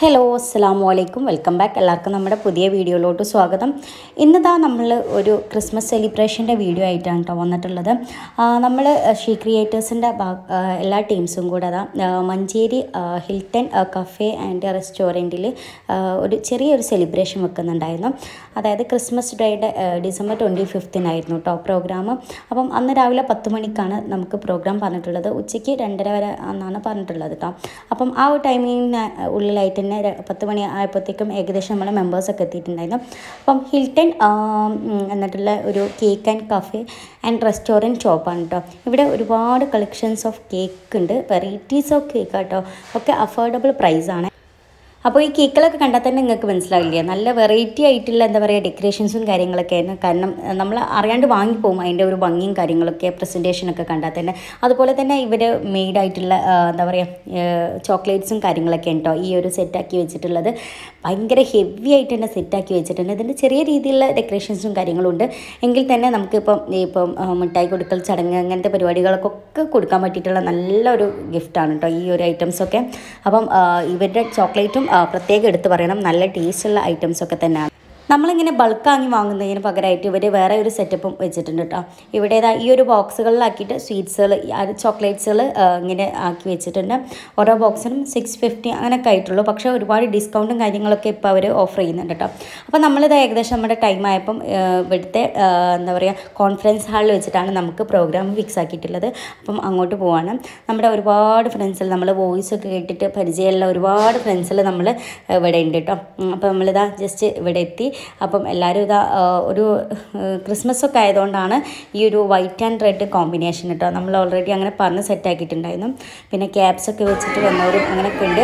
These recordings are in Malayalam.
ഹലോ അസ്സാം വലൈക്കും വെൽക്കം ബാക്ക് എല്ലാവർക്കും നമ്മുടെ പുതിയ വീഡിയോയിലോട്ട് സ്വാഗതം ഇന്നിതാ നമ്മൾ ഒരു ക്രിസ്മസ് സെലിബ്രേഷൻ്റെ വീഡിയോ ആയിട്ടാണ് കേട്ടോ വന്നിട്ടുള്ളത് നമ്മൾ ഷീ ക്രിയേറ്റേഴ്സിൻ്റെ എല്ലാ ടീംസും കൂടെ അതാ ആ, മഞ്ചേരി ആ, ഹിൽട്ടൺ ആ, കഫേ ആൻഡ് റെസ്റ്റോറൻറ്റിൽ ഒരു ചെറിയൊരു സെലിബ്രേഷൻ വെക്കുന്നുണ്ടായിരുന്നു അതായത് ക്രിസ്മസ് ഡേയുടെ ആ, ഡിസംബർ ട്വൻറ്റി ഫിഫ്തിനായിരുന്നു കേട്ടോ പ്രോഗ്രാം അപ്പം അന്ന് രാവിലെ പത്ത് മണിക്കാണ് നമുക്ക് പ്രോഗ്രാം പറഞ്ഞിട്ടുള്ളത് ഉച്ചയ്ക്ക് രണ്ടര വരെ എന്നാണ് പറഞ്ഞിട്ടുള്ളത് കേട്ടോ അപ്പം ആ ഒരു ടൈമിങ്ങിന് ഉള്ളിലായിട്ട് തന്നെ ര- പത്ത് മണി ആയപ്പോഴത്തേക്കും ഏകദേശം നമ്മളെ മെമ്പേഴ്സൊക്കെ എത്തിയിട്ടുണ്ടായിരുന്നു അപ്പം ഹിൽട്ടൺ ആം, ഉം, എന്നിട്ടുള്ള ഒരു cake and cafe and restaurant ഷോപ്പാണ് കേട്ടോ ഇവിടെ ഒരുപാട് കളക്ഷൻസ് ഓഫ് കേക്ക് ഉണ്ട് വെറൈറ്റീസ് ഓഫ് കേക്ക് കേട്ടോ ഒക്കെ അഫോർഡബിൾ പ്രൈസാണ് അപ്പോൾ ഈ കേക്കുകളൊക്കെ കണ്ടാൽ തന്നെ നിങ്ങൾക്ക് മനസ്സിലാവില്ലേ നല്ല വെറൈറ്റി ആയിട്ടുള്ള എന്താ പറയുക ഡെക്കറേഷൻസും കാര്യങ്ങളൊക്കെയാണ് കാരണം നമ്മൾ അറിയാണ്ട് വാങ്ങിപ്പോകും അതിൻ്റെ ഒരു ഭംഗിയും കാര്യങ്ങളൊക്കെ പ്രസൻറ്റേഷനൊക്കെ കണ്ടാൽ തന്നെ അതുപോലെ തന്നെ ഇവർ മെയ്ഡായിട്ടുള്ള എന്താ പറയുക ചോക്ലേറ്റ്സും കാര്യങ്ങളൊക്കെ ഉണ്ടോ ഈ ഒരു സെറ്റാക്കി വെച്ചിട്ടുള്ളത് ഭയങ്കര ഹെവി ആയിട്ട് തന്നെ സെറ്റാക്കി വെച്ചിട്ടുണ്ട് ഇതിൻ്റെ ചെറിയ രീതിയിലുള്ള ഡെക്കറേഷൻസും കാര്യങ്ങളും ഉണ്ട് എങ്കിൽ തന്നെ നമുക്കിപ്പം ഇപ്പം ആ, മിഠായി കൊടുക്കൽ ചടങ്ങ് അങ്ങനത്തെ പരിപാടികൾക്കൊക്കെ കൊടുക്കാൻ പറ്റിയിട്ടുള്ള നല്ലൊരു ഗിഫ്റ്റാണ് കേട്ടോ ഈ ഒരു ഐറ്റംസൊക്കെ അപ്പം ആ, ഇവരുടെ ചോക്ലേറ്റും ആ, പ്രത്യേകം എടുത്ത് പറയണം നല്ല ടേസ്റ്റുള്ള ഐറ്റംസൊക്കെ തന്നെയാണ് നമ്മളിങ്ങനെ ബൾക്കാങ്ങി വാങ്ങുന്നതിന് പകരമായിട്ട് ഇവർ വേറെ ഒരു സെറ്റപ്പും വെച്ചിട്ടുണ്ട് കേട്ടോ ഇവിടെ ഇതാ ഈ ഒരു ബോക്സുകളിലാക്കിയിട്ട് സ്വീറ്റ്സുകൾ ചോക്ലേറ്റ്സുകൾ ഇങ്ങനെ ആക്കി വെച്ചിട്ടുണ്ട് ഓരോ ബോക്സിനും സിക്സ് ഫിഫ്റ്റി അങ്ങനെയൊക്കെ ആയിട്ടുള്ളൂ പക്ഷേ ഒരുപാട് ഡിസ്കൗണ്ടും കാര്യങ്ങളൊക്കെ ഇപ്പോൾ അവർ ഓഫർ ചെയ്യുന്നുണ്ട് കേട്ടോ അപ്പോൾ നമ്മളിത് ഏകദേശം നമ്മുടെ ടൈം ആയപ്പം ആ, ഇവിടുത്തെ ആ, എന്താ പറയുക കോൺഫറൻസ് ഹാളിൽ വെച്ചിട്ടാണ് നമുക്ക് പ്രോഗ്രാം ഫിക്സ് ആക്കിയിട്ടുള്ളത് അപ്പം അങ്ങോട്ട് പോവാണ് നമ്മുടെ ഒരുപാട് ഫ്രണ്ട്സിൽ നമ്മൾ വോയിസ് ഒക്കെ കേട്ടിട്ട് പരിചയമുള്ള ഒരുപാട് ഫ്രണ്ട്സിൽ നമ്മൾ ഇവിടെ ഉണ്ട് കേട്ടോ ഉം, അപ്പോൾ നമ്മളിതാ ജസ്റ്റ് ഇവിടെ എത്തി അപ്പം എല്ലാവരും ഇതാ ആ, ഒരു ക്രിസ്മസ് ഒക്കെ ആയതുകൊണ്ടാണ് ഈ ഒരു വൈറ്റ് ആൻഡ് റെഡ് കോമ്പിനേഷൻ കേട്ടോ നമ്മൾ ഓൾറെഡി അങ്ങനെ പറഞ്ഞ് സെറ്റ് ആക്കിയിട്ടുണ്ടായിരുന്നു പിന്നെ ക്യാപ്സ് ഒക്കെ വെച്ചിട്ട് വന്നവരും അങ്ങനെയൊക്കെ ഉണ്ട്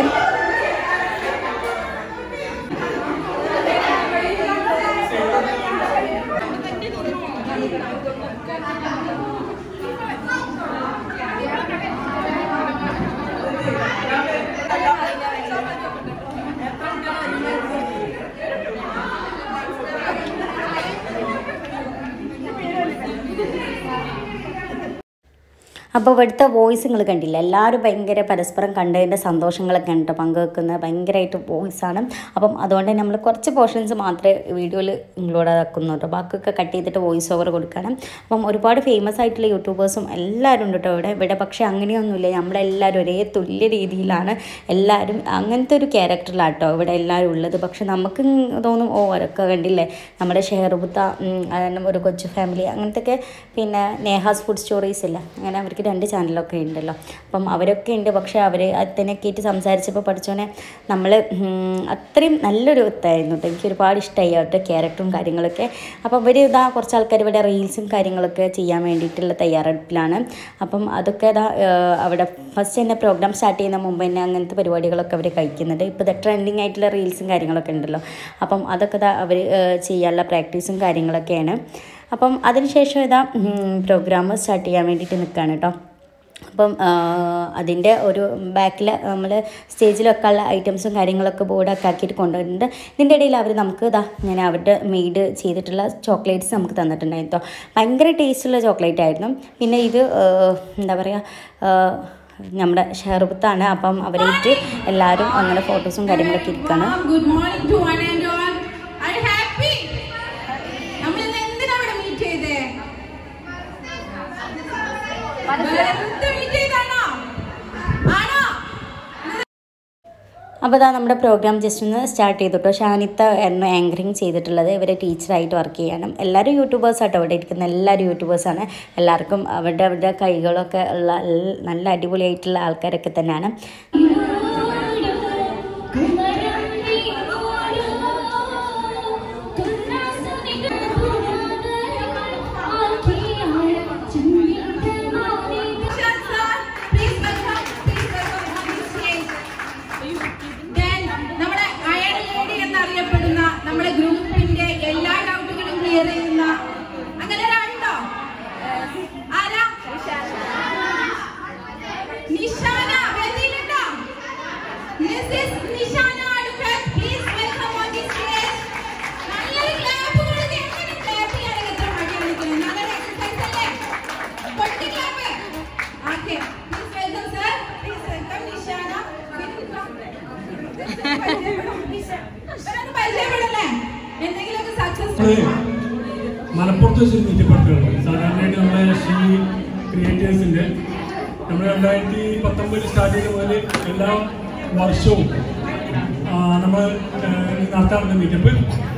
അപ്പോൾ ഇവിടുത്തെ വോയിസ് നിങ്ങൾ കണ്ടില്ല എല്ലാവരും ഭയങ്കര പരസ്പരം കണ്ടതിൻ്റെ സന്തോഷങ്ങളൊക്കെ ഉണ്ട് പങ്കുവെക്കുന്നത് ഭയങ്കരമായിട്ട് വോയിസാണ് അപ്പം അതുകൊണ്ട് നമ്മൾ കുറച്ച് പോർഷൻസ് മാത്രമേ വീഡിയോയിൽ ഇൻക്ലൂഡ് ആക്കുന്നു കേട്ടോ ബാക്കിയൊക്കെ കട്ട് ചെയ്തിട്ട് വോയിസ് ഓവർ കൊടുക്കണം അപ്പം ഒരുപാട് ഫേമസ് ആയിട്ടുള്ള യൂട്യൂബേഴ്സും എല്ലാവരും ഉണ്ട് കേട്ടോ ഇവിടെ ഇവിടെ പക്ഷേ അങ്ങനെയൊന്നുമില്ല നമ്മളെല്ലാവരും ഒരേ തുല്യ രീതിയിലാണ് എല്ലാവരും അങ്ങനത്തെ ഒരു ക്യാരക്ടറിലാണ് കേട്ടോ ഇവിടെ എല്ലാവരും ഉള്ളത് പക്ഷെ നമുക്ക് തോന്നും ഓ അവരൊക്കെ കണ്ടില്ലേ നമ്മുടെ ഷെഹർബുത്ത അതും ഒരു കൊച്ചു ഫാമിലി അങ്ങനത്തെ ഒക്കെ പിന്നെ നേഹാസ് ഫുഡ് സ്റ്റോറീസ് ഇല്ല അങ്ങനെ അവർക്ക് രണ്ട് ചാനലൊക്കെ ഉണ്ടല്ലോ അപ്പം അവരൊക്കെ ഉണ്ട് പക്ഷേ അവർ അതിനൊക്കെ ആയിട്ട് സംസാരിച്ചപ്പോൾ പഠിച്ചോനെ നമ്മൾ അത്രയും നല്ലൊരു ഇതായിരുന്നു കേട്ടോ എനിക്ക് ഒരുപാട് ഇഷ്ടമായി അവരുടെ ക്യാരക്ടറും കാര്യങ്ങളൊക്കെ അപ്പോൾ അവർ ഇതാ കുറച്ച് ആൾക്കാർ ഇവിടെ റീൽസും കാര്യങ്ങളൊക്കെ ചെയ്യാൻ വേണ്ടിയിട്ടുള്ള തയ്യാറെടുപ്പിലാണ് അപ്പം അതൊക്കെ ഇതാ ഏഹ്, അവിടെ ഫസ്റ്റ് തന്നെ പ്രോഗ്രാം സ്റ്റാർട്ട് ചെയ്യുന്ന മുമ്പ് തന്നെ അങ്ങനത്തെ പരിപാടികളൊക്കെ അവർ കഴിക്കുന്നുണ്ട് ഇപ്പോൾ ഇത് ട്രെൻഡിങ് ആയിട്ടുള്ള റീൽസും കാര്യങ്ങളൊക്കെ ഉണ്ടല്ലോ അപ്പം അതൊക്കെ ഇതാ അവർ ചെയ്യാനുള്ള പ്രാക്ടീസും കാര്യങ്ങളൊക്കെയാണ് അപ്പം അതിനുശേഷം ഇതാ പ്രോഗ്രാം സ്റ്റാർട്ട് ചെയ്യാൻ വേണ്ടിയിട്ട് നിൽക്കുകയാണ് കേട്ടോ അപ്പം അതിൻ്റെ ഒരു ബാക്കിൽ നമ്മൾ സ്റ്റേജിൽ വെക്കാനുള്ള ഐറ്റംസും കാര്യങ്ങളൊക്കെ ബോർഡൊക്കെ ആക്കിയിട്ട് കൊണ്ടുവരുന്നുണ്ട് ഇതിൻ്റെ ഇടയിൽ അവർ നമുക്ക് ഇതാ ഞാൻ അവരുടെ മെയ്ഡ് ചെയ്തിട്ടുള്ള ചോക്ലേറ്റ്സ് നമുക്ക് തന്നിട്ടുണ്ടായിരുന്നു കേട്ടോ ഭയങ്കര ടേസ്റ്റുള്ള ചോക്ലേറ്റ് ആയിരുന്നു പിന്നെ ഇത് ആ, എന്താ പറയുക ആ, നമ്മുടെ ഷെർബത്താണ് അപ്പം അവരായിട്ട് എല്ലാവരും അങ്ങനെ ഫോട്ടോസും കാര്യങ്ങളൊക്കെ ഇരിക്കുകയാണ് Good morning to one and all. Are you happy? നമ്മൾ ഇന്ന് എന്തിനാ ഇവിടെ മീറ്റ് ചെയ്തേ വെറുതെ മീറ്റ് ചെയ്താണോ ആണോ അപ്പോൾ ഇതാ നമ്മുടെ പ്രോഗ്രാം ജസ്റ്റ് ഒന്ന് സ്റ്റാർട്ട് ചെയ്തു കേട്ടോ ഷാനിത്ത എന്ന ആങ്കറിങ് ചെയ്തിട്ടുള്ളത് ഇവരെ ടീച്ചറായിട്ട് വർക്ക് ചെയ്യണം എല്ലാവരും യൂട്യൂബേഴ്സ് ആട്ടോ ഇവിടെ ഇരിക്കുന്ന എല്ലാവരും യൂട്യൂബേഴ്സാണ് എല്ലാവർക്കും അവരുടെ അവരുടെ കൈകളൊക്കെ ഉള്ള എൽ- നല്ല അടിപൊളിയായിട്ടുള്ള ആൾക്കാരൊക്കെ തന്നെയാണ് Sir, please welcome, please welcome on the stage. Then, നമ്മുടെ അയൺ ലേഡി എന്നറിയപ്പെടുന്ന നമ്മുടെ ഗ്രൂപ്പിന്റെ എല്ലാ ഡൗട്ടുകളും ക്ലിയർ ചെയ്യുന്ന അങ്ങനെ ഒരാളുണ്ടോ ആരാ നിഷാന വേദിയിലുണ്ടോ മിസ്സസ് നിഷാന അടുക്കൽ please welcome on the stage നല്ലൊരു ക്ലാപ്പ് കൊടുത്ത് എങ്ങനെ ക്ലാപ്പ് ചെയ്യാൻ എത്ര മടി കളിക്കുന്നത് നല്ലൊരു എക്സസൈസ് അല്ലേ പൊട്ടി clap okay please welcome sir please welcome Nishana ഇവരൊന്ന് പരിചയപ്പെടല്ലേ എന്തെങ്കിലുമൊക്കെ സക്സസ് മലപ്പുറത്ത് വെച്ച് മീറ്റപ്പെടുത്തുകയാണ് സാധാരണയായിട്ട് നമ്മുടെ ശ്രീ ക്രിയേറ്റേഴ്സിൻ്റെ നമ്മൾ രണ്ടായിരത്തി പത്തൊമ്പതിൽ സ്റ്റാർട്ട് ചെയ്ത മുതൽ എല്ലാ വർഷവും നമ്മൾ നടത്താറുണ്ട് മീറ്റപ്പ്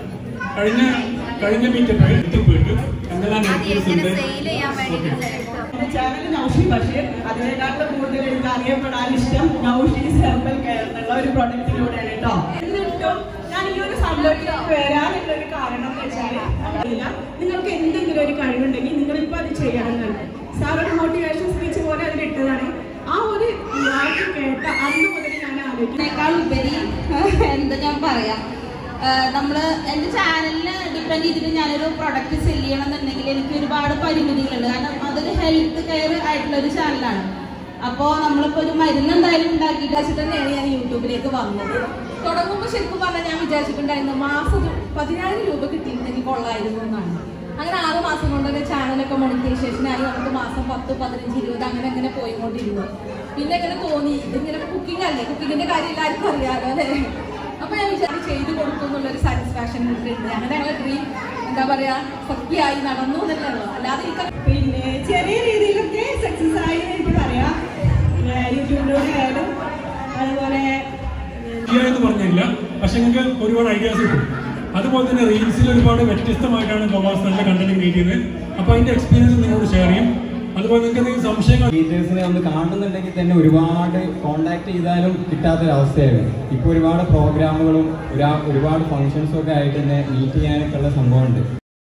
കഴിഞ്ഞ കഴിഞ്ഞ മീറ്റപ്പ് എടുത്തു പോയിട്ട് എന്തെല്ലാം ആക്ടിവിറ്റീസ് ഉണ്ട് ഓക്കെ എന്റെ ചാനൽ നൗഷി ബഷീർ അതിനേക്കാളും കൂടുതൽ എനിക്ക് അറിയപ്പെടാൻ ഇഷ്ടം നൗഷീസ് ഹെർബൽ കെയർ എന്നുള്ള ഒരു പ്രൊഡക്റ്റിലൂടെയാണ് കേട്ടോ എന്നിട്ടും ഞാൻ ഈ ഒരു സംഭവത്തിലേക്ക് വരാനുള്ള ഒരു കാരണം എന്ന് വെച്ചാൽ അറിയില്ല നിങ്ങൾക്ക് എന്തെങ്കിലും ഒരു കഴിവുണ്ടെങ്കിൽ നിങ്ങൾ ഇപ്പൊ അത് ചെയ്യണം എന്നാണ് സാർ ഒരു മോട്ടിവേഷൻ സ്പീച്ച് പോലെ അതിലിട്ടതാണ് ആ ഒരു വാക്ക് കേട്ട അന്ന് മുതൽ ഞാൻ ആലോചിക്കും ഇതിനേക്കാൾ ഉപരി എന്താ ഞാൻ പറയാം നമ്മൾ എൻ്റെ ചാനലിന് ഡിപ്പെൻഡ് ചെയ്തിട്ട് ഞാനൊരു പ്രൊഡക്റ്റ് സെല് ചെയ്യണം എന്നുണ്ടെങ്കിൽ എനിക്ക് ഒരുപാട് പരിമിതികളുണ്ട് കാരണം അതൊരു ഹെൽത്ത് കെയർ ആയിട്ടുള്ള ഒരു ചാനലാണ് അപ്പോൾ നമ്മളിപ്പോൾ ഒരു മരുന്ന് എന്തായാലും ഉണ്ടാക്കിയിട്ട് വെച്ചിട്ട് തന്നെയാണ് ഞാൻ യൂട്യൂബിലേക്ക് വന്നത് തുടങ്ങുമ്പോൾ ശരിക്കും പറഞ്ഞാൽ ഞാൻ വിചാരിച്ചിട്ടുണ്ടായിരുന്നു മാസം ഒരു പതിനായിരം രൂപ കിട്ടിയിരുന്നെങ്കിൽ കൊള്ളായിരുന്നു എന്നാണ് അങ്ങനെ ആറ് മാസം കൊണ്ട് തന്നെ ചാനലൊക്കെ മോണിറ്റൈസേഷൻ ആയി നമുക്ക് മാസം പത്ത് പതിനഞ്ച് ഇരുപത് അങ്ങനെ അങ്ങനെ പോയിക്കൊണ്ടിരുന്നു പിന്നെ ഇങ്ങനെ തോന്നി ഇതിങ്ങനെ കുക്കിംഗ് അല്ലേ കുക്കിങ്ങിന്റെ കാര്യം എല്ലാവർക്കും അറിയാലോ അല്ലേ അപ്പൊ ഞാൻ വിചാരിച്ചു ചെയ്ത് കൊടുക്കും എന്നുള്ളൊരു സാറ്റിസ്ഫാക്ഷൻ ഉണ്ട് അങ്ങനെ ഞങ്ങളെ ഡ്രീം എന്താ പറയാ സത്യമായി നടന്നു എന്നല്ലേ ഉള്ളൂ അല്ലാതെ എനിക്ക് പിന്നെ ചെറിയ രീതിയിലൊക്കെ സക്സസ് ആയി എന്ന് എനിക്ക് പറയാം ഏഹ് യൂട്യൂബിലൂടെ ആയാലും അതുപോലെ ഏഹ് ചെയ്യുക എന്ന് പറഞ്ഞില്ല പക്ഷെ നിങ്ങൾക്ക് ഒരുപാട് ഐഡിയാസ് കിട്ടും അതുപോലെ തന്നെ റീൽസിൽ ഒരുപാട് വ്യത്യസ്തമായിട്ടാണ് ബോബാസ് നല്ല കണ്ടന്റ് ക്രിയേറ്റ് ചെയ്യുന്നത് അപ്പോൾ അതിന്റെ എക്സ്പീരിയൻസ് നിങ്ങളോട് ഷെയർ ചെയ്യും അതുപോലെ നിങ്ങൾക്ക് എന്തെങ്കിലും സംശയങ്ങൾ ടീച്ചേഴ്സിനെ ഒന്ന് കാണുന്നുണ്ടെങ്കിൽ തന്നെ ഒരുപാട് കോണ്ടാക്ട് ചെയ്താലും കിട്ടാത്തൊരവസ്ഥയാണ് ഇപ്പോൾ ഒരുപാട് പ്രോഗ്രാമുകളും ഒരാ- ഒരുപാട് ഫങ്ഷൻസും ഒക്കെ ആയിട്ട് തന്നെ മീറ്റ് ചെയ്യാനൊക്കെ ഉള്ള സംഭവമുണ്ട്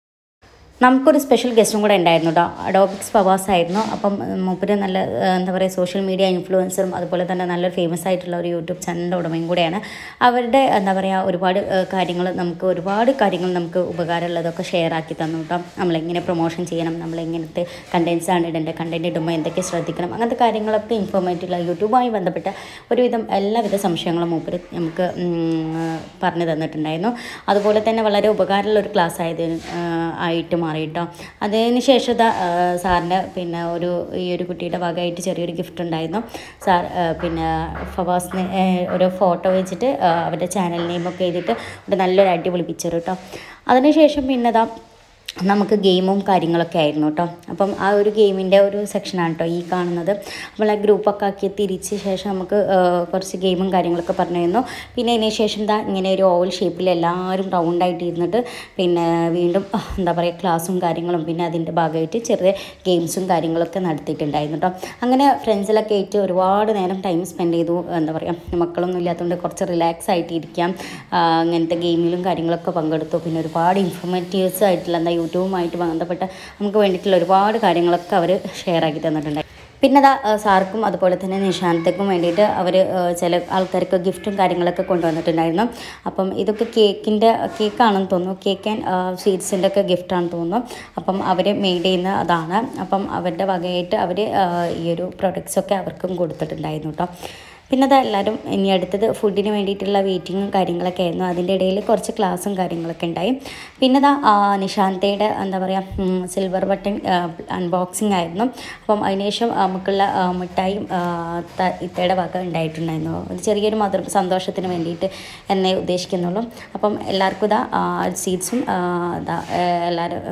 നമുക്കൊരു സ്പെഷ്യൽ ഗസ്റ്റും കൂടെ ഉണ്ടായിരുന്നു കേട്ടോ അഡോബിക്സ് പവാസ് ആയിരുന്നു അപ്പം മൂപ്പര് നല്ല ഏഹ്, എന്താ പറയുക സോഷ്യൽ മീഡിയ ഇൻഫ്ലുവൻസറും അതുപോലെ തന്നെ നല്ലൊരു ഫേമസ് ആയിട്ടുള്ള ഒരു യൂട്യൂബ് ചാനലിൻ്റെ ഉടമയും കൂടെയാണ് അവരുടെ എന്താ പറയുക ഒരുപാട് കാര്യങ്ങൾ നമുക്ക് ഒരുപാട് കാര്യങ്ങൾ നമുക്ക് ഉപകാരമുള്ളതൊക്കെ ഷെയർ ആക്കി തന്നു കേട്ടോ നമ്മളെങ്ങനെ പ്രൊമോഷൻ ചെയ്യണം നമ്മളെങ്ങനത്തെ കണ്ടൻസ് ആണ് ഇടേണ്ടത് കണ്ടൻറ് ഇടുമ്പോൾ എന്തൊക്കെ ശ്രദ്ധിക്കണം അങ്ങനത്തെ കാര്യങ്ങളൊക്കെ ഇൻഫോർമേറ്റീവ് യൂട്യൂബുമായി ബന്ധപ്പെട്ട ഒരുവിധം എല്ലാവിധ സംശയങ്ങളും മൂപ്പര് നമുക്ക് ഉം, പറഞ്ഞു തന്നിട്ടുണ്ടായിരുന്നു അതുപോലെ തന്നെ വളരെ ഉപകാരമുള്ള ഒരു ക്ലാസ് ആയത് ആ, ആയിട്ട് മാറി കേട്ടോ അതിന് ശേഷം ദാ, ആ, സാറിൻ്റെ പിന്നെ ഒരു ഈ ഒരു കുട്ടിയുടെ ഭാഗമായിട്ട് ചെറിയൊരു ഗിഫ്റ്റ് ഉണ്ടായിരുന്നു സാർ ആ, പിന്നെ ഫവാസിന് ആ, ഒരു ഫോട്ടോ വെച്ചിട്ട് ആ, അവരുടെ ചാനൽ നെയിമൊക്കെ എഴുതിയിട്ട് ഒരു നല്ലൊരു അടിപൊളി പിക്ചർ കേട്ടോ അതിനുശേഷം പിന്നെ ദാ നമുക്ക് ഗെയിമും കാര്യങ്ങളൊക്കെ ആയിരുന്നു കേട്ടോ അപ്പം ആ ഒരു ഗെയിമിൻ്റെ ഒരു സെക്ഷനാണ് കേട്ടോ ഈ കാണുന്നത് നമ്മളെ ഗ്രൂപ്പൊക്കെ ആക്കി തിരിച്ച് ശേഷം നമുക്ക് ആ, കുറച്ച് ഗെയിമും കാര്യങ്ങളൊക്കെ പറഞ്ഞു തന്നു പിന്നെ അതിന് ശേഷം ദാ ഇങ്ങനെ ഒരു ഓവൽ ഷേപ്പിൽ എല്ലാവരും റൗണ്ടായിട്ട് ഇരുന്നിട്ട് പിന്നെ വീണ്ടും ആ, എന്താ പറയുക ക്ലാസ്സും കാര്യങ്ങളും പിന്നെ അതിൻ്റെ ഭാഗമായിട്ട് ചെറിയ ഗെയിംസും കാര്യങ്ങളൊക്കെ നടത്തിയിട്ടുണ്ടായിരുന്നു കേട്ടോ അങ്ങനെ ഫ്രണ്ട്സിലൊക്കെ ആയിട്ട് ഒരുപാട് നേരം ടൈം സ്പെൻഡ് ചെയ്തു എന്താ പറയുക മക്കളൊന്നും ഇല്ലാത്തതുകൊണ്ട് കുറച്ച് റിലാക്സ് ആയിട്ട് ഇരിക്കാം ആ, അങ്ങനത്തെ ഗെയിമിലും കാര്യങ്ങളൊക്കെ പങ്കെടുത്തു പിന്നെ ഒരുപാട് ഇൻഫോർമേറ്റീവ്സ് ആയിട്ടുള്ള എന്താ യൂട്യൂബുമായിട്ട് ബന്ധപ്പെട്ട നമുക്ക് വേണ്ടിയിട്ടുള്ള ഒരുപാട് കാര്യങ്ങളൊക്കെ അവർ ഷെയർ ആക്കി തന്നിട്ടുണ്ട് പിന്നെ അതാ സാർക്കും അതുപോലെ തന്നെ നിശാന്തക്കും വേണ്ടിയിട്ട് അവർ ചില ആൾക്കാർക്ക് ഗിഫ്റ്റും കാര്യങ്ങളൊക്കെ കൊണ്ടുവന്നിട്ടുണ്ടായിരുന്നു അപ്പം ഇതൊക്കെ കേക്കിൻ്റെ കേക്കാണെന്ന് തോന്നുന്നു കേക്ക് ആൻഡ് സ്വീറ്റ്സിൻ്റെ ഒക്കെ ഗിഫ്റ്റാണെന്ന് തോന്നുന്നു അപ്പം അവർ മെയ്ഡ് ചെയ്യുന്ന അതാണ് അപ്പം അവരുടെ വകയായിട്ട് അവർ ഈ ഒരു പ്രൊഡക്ട്സൊക്കെ അവർക്കും കൊടുത്തിട്ടുണ്ടായിരുന്നു കേട്ടോ പിന്നെ അത് എല്ലാവരും ഇനി അടുത്തത് ഫുഡിന് വേണ്ടിയിട്ടുള്ള വെയിറ്റിങ്ങും കാര്യങ്ങളൊക്കെ ആയിരുന്നു അതിൻ്റെ ഇടയിൽ കുറച്ച് ക്ലാസ്സും കാര്യങ്ങളൊക്കെ ഉണ്ടായി പിന്നെ അതാ നിശാന്തയുടെ എന്താ പറയുക സിൽവർ ബട്ടൺ അൺബോക്സിങ് ആയിരുന്നു അപ്പം അതിനുശേഷം നമുക്കുള്ള ആ, മിഠായിയും ആ, ത- ഇത്തയുടെ വക ഉണ്ടായിട്ടുണ്ടായിരുന്നു ഒരു ചെറിയൊരു മധുരം സന്തോഷത്തിന് വേണ്ടിയിട്ട് എന്നേ ഉദ്ദേശിക്കുന്നുള്ളൂ അപ്പം എല്ലാവർക്കും ഇതാ സീറ്റ്സും ഇതാ എല്ലാവരും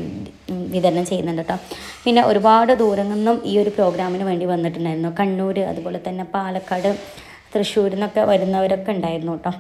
ഉം, വിതരണം ചെയ്യുന്നുണ്ട് കേട്ടോ പിന്നെ ഒരുപാട് ദൂരം നിന്നും ഈ ഒരു പ്രോഗ്രാമിന് വേണ്ടി വന്നിട്ടുണ്ടായിരുന്നു കണ്ണൂർ അതുപോലെ തന്നെ പാലക്കാട് തൃശ്ശൂരിൽ നിന്നൊക്കെ വരുന്നവരൊക്കെ ഉണ്ടായിരുന്നു കേട്ടോ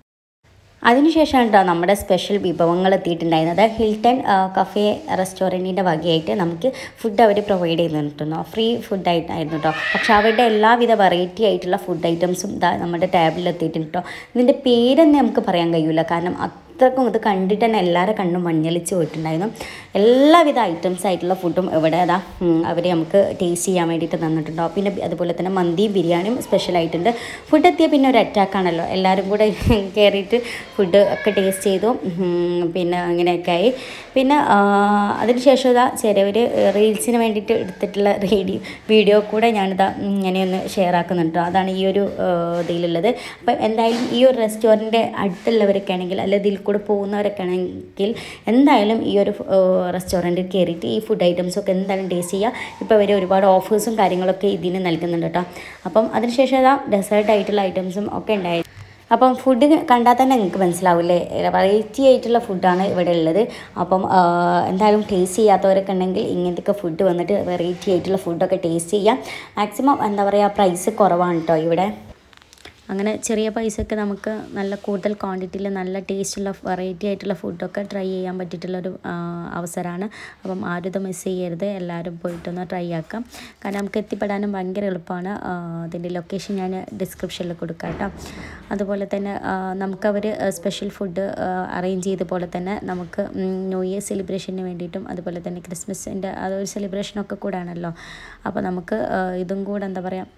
അതിനുശേഷമാണ് കേട്ടോ നമ്മുടെ സ്പെഷ്യൽ വിഭവങ്ങൾ എത്തിയിട്ടുണ്ടായിരുന്നത് ഹിൽട്ടൺ ആ, കഫേ റെസ്റ്റോറൻറ്റിൻ്റെ വകയായിട്ട് നമുക്ക് ഫുഡ് അവർ പ്രൊവൈഡ് ചെയ്തിട്ടുണ്ടോ ഫ്രീ ഫുഡായിട്ടായിരുന്നു കേട്ടോ പക്ഷേ അവരുടെ എല്ലാവിധ വെറൈറ്റി ആയിട്ടുള്ള ഫുഡ് ഐറ്റംസും ഇതാ നമ്മുടെ ടേബിളിൽ എത്തിയിട്ടുണ്ട് കേട്ടോ ഇതിൻ്റെ പേരെന്നെ നമുക്ക് പറയാൻ കഴിയില്ല കാരണം അത്രക്കും ഇത് കണ്ടിട്ട് തന്നെ എല്ലാവരുടെ കണ്ണും മഞ്ഞളിച്ച് പോയിട്ടുണ്ടായിരുന്നു എല്ലാവിധ ഐറ്റംസ് ആയിട്ടുള്ള ഫുഡും ഇവിടെ അതാ അവർ നമുക്ക് ടേസ്റ്റ് ചെയ്യാൻ വേണ്ടിയിട്ട് തന്നിട്ടുണ്ടോ പിന്നെ അതുപോലെ തന്നെ മന്തിയും ബിരിയാണിയും സ്പെഷ്യൽ ആയിട്ടുണ്ട് ഫുഡ് എത്തിയ പിന്നെ ഒരു അറ്റാക്കാണല്ലോ എല്ലാവരും കൂടെ കയറിയിട്ട് ഫുഡ് ഒക്കെ ടേസ്റ്റ് ചെയ്തു ഉം, പിന്നെ അങ്ങനെയൊക്കെ ആയി പിന്നെ ആ, അതിനുശേഷം ഇതാ ചിലവർ റീൽസിന് വേണ്ടിയിട്ട് എടുത്തിട്ടുള്ള റേഡിയോ വീഡിയോ കൂടെ ഞാനിതാ ഇങ്ങനെയൊന്ന് ഷെയർ ആക്കുന്നുണ്ട് അതാണ് ഈ ഒരു ആ, ഇതിലുള്ളത് അപ്പം എന്തായാലും ഈ ഒരു റെസ്റ്റോറൻറ്റ് അടുത്തുള്ളവരൊക്കെ ആണെങ്കിൽ അല്ല ഇതിൽ കൂടെ പോകുന്നവരൊക്കെ ആണെങ്കിൽ എന്തായാലും ഈ ഒരു റെസ്റ്റോറൻറ്റിൽ കയറിയിട്ട് ഈ ഫുഡ് ഐറ്റംസ് ഒക്കെ എന്തായാലും ടേസ്റ്റ് ചെയ്യുക ഇപ്പോൾ അവർ ഒരുപാട് ഓഫേഴ്സും കാര്യങ്ങളൊക്കെ ഇതിന് നൽകുന്നുണ്ട് കേട്ടോ അപ്പം അതിനുശേഷം ഇതാ ഡെസേർട്ട് ആയിട്ടുള്ള ഐറ്റംസും ഒക്കെ ഉണ്ടായി അപ്പം ഫുഡ് കണ്ടാൽ തന്നെ നിങ്ങൾക്ക് മനസ്സിലാവില്ലേ വെറൈറ്റി ആയിട്ടുള്ള ഫുഡാണ് ഇവിടെ ഉള്ളത് അപ്പം ആ, എന്തായാലും ടേസ്റ്റ് ചെയ്യാത്തവരൊക്കെ ഉണ്ടെങ്കിൽ ഇങ്ങനത്തെ ഫുഡ് വന്നിട്ട് വെറൈറ്റി ആയിട്ടുള്ള ഫുഡൊക്കെ ടേസ്റ്റ് ചെയ്യാം മാക്സിമം എന്താ പറയുക പ്രൈസ് കുറവാണ് കേട്ടോ ഇവിടെ അങ്ങനെ ചെറിയ പൈസക്ക് നമുക്ക് നല്ല കൂടുതൽ ക്വാണ്ടിറ്റിയിൽ നല്ല ടേസ്റ്റുള്ള വെറൈറ്റി ആയിട്ടുള്ള ഫുഡൊക്കെ ട്രൈ ചെയ്യാൻ പറ്റിയിട്ടുള്ളൊരു ആ, അവസരമാണ് അപ്പം ആരും ഇത് മിസ് ചെയ്യരുത് എല്ലാവരും പോയിട്ടൊന്ന് ട്രൈ ആക്കാം കാരണം നമുക്ക് എത്തിപ്പെടാനും ഭയങ്കര എളുപ്പമാണ് ആ, അതിൻ്റെ ലൊക്കേഷൻ ഞാൻ ഡിസ്ക്രിപ്ഷനിൽ കൊടുക്കാം കേട്ടോ അതുപോലെ തന്നെ ആ, നമുക്കവർ സ്പെഷ്യൽ ഫുഡ് അറേഞ്ച് ചെയ്ത പോലെ തന്നെ നമുക്ക് ഉം, ന്യൂ ഇയർ സെലിബ്രേഷന് വേണ്ടിയിട്ടും അതുപോലെ തന്നെ ക്രിസ്മസിൻ്റെ അതൊരു സെലിബ്രേഷനൊക്കെ കൂടാണല്ലോ അപ്പോൾ നമുക്ക് ആ, ഇതും കൂടെ എന്താ പറയുക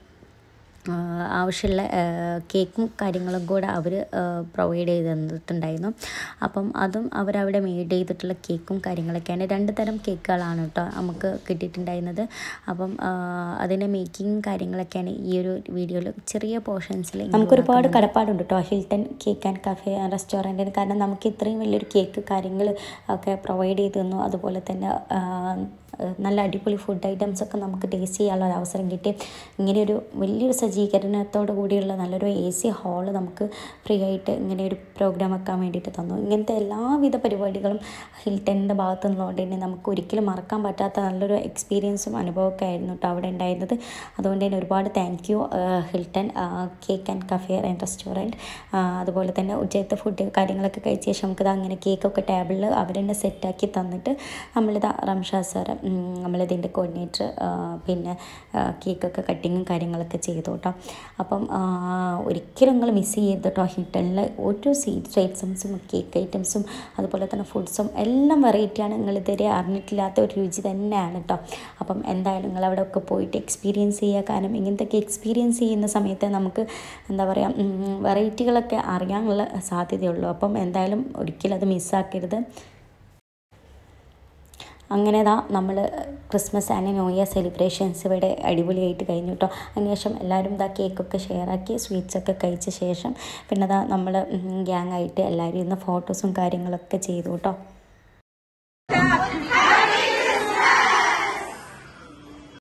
ആഹ് ആവശ്യമുള്ള ആഹ് കേക്കും കാര്യങ്ങളും കൂടെ അവർ പ്രൊവൈഡ് ചെയ്ത് തന്നിട്ടുണ്ടായിരുന്നു അപ്പം അതും അവരവിടെ മെയ്ഡ് ചെയ്തിട്ടുള്ള കേക്കും കാര്യങ്ങളൊക്കെയാണ് രണ്ട് തരം കേക്കുകളാണ് കേട്ടോ നമുക്ക് കിട്ടിയിട്ടുണ്ടായിരുന്നത് അപ്പം ആഹ് അതിൻ്റെ മേക്കിങ് കാര്യങ്ങളൊക്കെയാണ് ഈ ഒരു വീഡിയോയിൽ ചെറിയ പോർഷൻസിൽ നമുക്ക് ഒരുപാട് കടപ്പാടുണ്ട് കേട്ടോ ഹിൽട്ടൺ കേക്ക് ആൻഡ് കഫേ റെസ്റ്റോറൻറ്റിന് കാരണം നമുക്ക് ഇത്രയും വലിയൊരു കേക്ക് കാര്യങ്ങൾ ഒക്കെ പ്രൊവൈഡ് ചെയ്ത് തന്നു അതുപോലെ തന്നെ ആഹ് നല്ല അടിപൊളി ഫുഡ് ഐറ്റംസ് ഒക്കെ നമുക്ക് ടേസ്റ്റ് ചെയ്യാനുള്ള ഒരു അവസരം കിട്ടി ഇങ്ങനെ ഒരു വലിയൊരു സജ്ജീകരണത്തോടു കൂടിയുള്ള നല്ലൊരു എ സി ഹാള് നമുക്ക് ഫ്രീ ആയിട്ട് ഇങ്ങനെ ഒരു പ്രോഗ്രാം വെക്കാൻ വേണ്ടിയിട്ട് തന്നു ഇങ്ങനത്തെ എല്ലാവിധ പരിപാടികളും ഹിൽട്ടണിൻ്റെ ഭാഗത്തു നിന്നുള്ളതുകൊണ്ട് തന്നെ നമുക്ക് ഒരിക്കലും മറക്കാൻ പറ്റാത്ത നല്ലൊരു എക്സ്പീരിയൻസും അനുഭവമൊക്കെ ആയിരുന്നു കേട്ടോ അവിടെ ഉണ്ടായിരുന്നത് അതുകൊണ്ട് തന്നെ ഒരുപാട് thank you Hilton cake and cafe and restaurant അതുപോലെ തന്നെ ഉച്ചയത്തെ ഫുഡ് കാര്യങ്ങളൊക്കെ കഴിച്ച ശേഷം നമുക്കിത് അങ്ങനെ കേക്കൊക്കെ ടേബിളിൽ അവർ തന്നെ സെറ്റാക്കി തന്നിട്ട് നമ്മളിത് റംഷാ സാറ് നമ്മളിതിൻ്റെ കോർഡിനേറ്റർ പിന്നെ ആ, കേക്കൊക്കെ കട്ടിങ്ങും കാര്യങ്ങളൊക്കെ ചെയ്തു കേട്ടോ അപ്പം ആ, ഒരിക്കലും നിങ്ങൾ മിസ് ചെയ്യരുത് കേട്ടോ ഹിട്ടണിൽ ഓരോ സ്വീറ്റ്സ് ഐറ്റംസും കേക്ക് ഐറ്റംസും അതുപോലെ തന്നെ ഫുഡ്സും എല്ലാം വെറൈറ്റിയാണ് നിങ്ങൾ ഇതുവരെ അറിഞ്ഞിട്ടില്ലാത്ത ഒരു രുചി തന്നെയാണ് കേട്ടോ അപ്പം എന്തായാലും നിങ്ങൾ അവിടെ ഒക്കെ പോയിട്ട് എക്സ്പീരിയൻസ് ചെയ്യുക കാരണം ഇങ്ങനത്തെയൊക്കെ എക്സ്പീരിയൻസ് ചെയ്യുന്ന സമയത്ത് നമുക്ക് എന്താ പറയുക വെറൈറ്റികളൊക്കെ അറിയാനുള്ള സാധ്യതയുള്ളൂ അപ്പം എന്തായാലും ഒരിക്കലും അത് മിസ്സാക്കരുത് അങ്ങനെ ദാ നമ്മൾ Christmas and New Year celebrations ഇവിടെ അടിപൊളിയായിട്ട് കഴിഞ്ഞു കേട്ടോ അതിനുശേഷം എല്ലാവരും ഇതാ കേക്കൊക്കെ ഷെയറാക്കി സ്വീറ്റ്സൊക്കെ കഴിച്ച ശേഷം പിന്നെ ദാ നമ്മൾ ഗ്യാങ് ആയിട്ട് എല്ലാവരും ഇന്ന് ഫോട്ടോസും കാര്യങ്ങളൊക്കെ ചെയ്തു കേട്ടോ